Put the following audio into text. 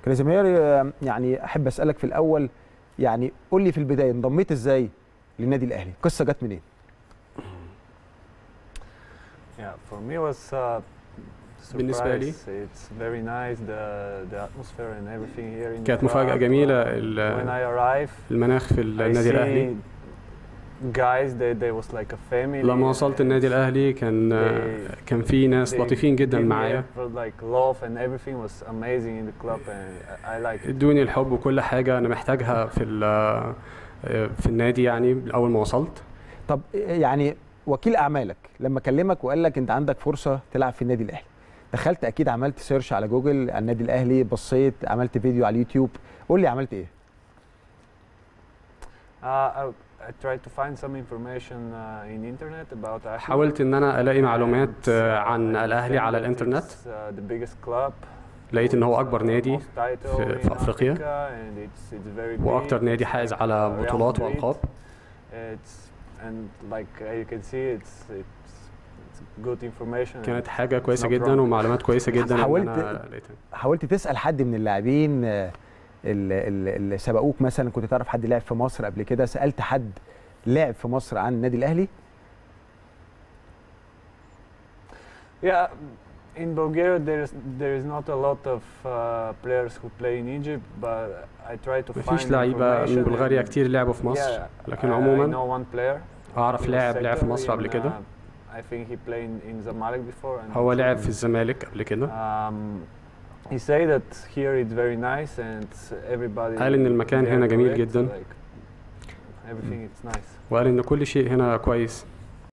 كريزيمير آه، يعني احب اسالك في الاول يعني قول لي في البدايه انضميت ازاي للنادي الاهلي القصه جت منين Yeah, for me was uh, بالنسبة لي. surprise. It's very nice the the atmosphere and everything here in the كانت مفاجأة club. جميلة Uh, when ال- I arrived, المناخ في I النادي الأهلي see guys they they was like a family. لما وصلت النادي الأهلي كان They- كان في ناس they لطيفين جدا give me معايا effort, like love and everything was amazing in the club and I, I like it. ادوني الحب وكل حاجة أنا محتاجها في ال- في النادي يعني أول ما وصلت طب يعني وكيل اعمالك لما كلمك وقال لك انت عندك فرصه تلعب في النادي الاهلي دخلت اكيد عملت سيرش على جوجل على النادي الاهلي بصيت عملت فيديو على اليوتيوب قول لي عملت ايه Uh, I, I tried to find some information uh, in internet about Ahmed. حاولت إن أنا ألاقي معلومات And, uh, عن I الأهلي think على that الإنترنت it's, uh, the biggest club لقيت إن هو with, أكبر uh, نادي most title في- in في أفريقيا. Africa and it's, it's very big. وأكتر نادي It's حائز like, على uh, Real بطولات Madrid. وألقاب It's and like uh, you can see it's it's, it's good information. and كانت حاجة it's كويسة not جدا wrong. ومعلومات كويسة جدا إن حاولت- أنا لقيتها حاولت تسال حد من اللاعبين آه، اللي, اللي اللي سبقوك مثلا كنت تعرف حد لعب في مصر قبل كده سالت حد لعب في مصر عن النادي الاهلي Yeah, in Bulgaria there is there is not a lot of uh, players who play in Egypt, but I try to find مفيش لعيبة من information بلغاريا and- كتير لعبوا في مصر Yeah, لكن I- عموما I know one player. أعرف He was لاعب لعب في second مصر قبل in, كده uh, I think he played in, in Zamalek before. And هو لعب في الزمالك قبل كده Um, he say that here it's very nice and everybody. قال إن المكان there هنا جميل correct, جدا. like, everything is nice. وقال إن كل شيء هنا كويس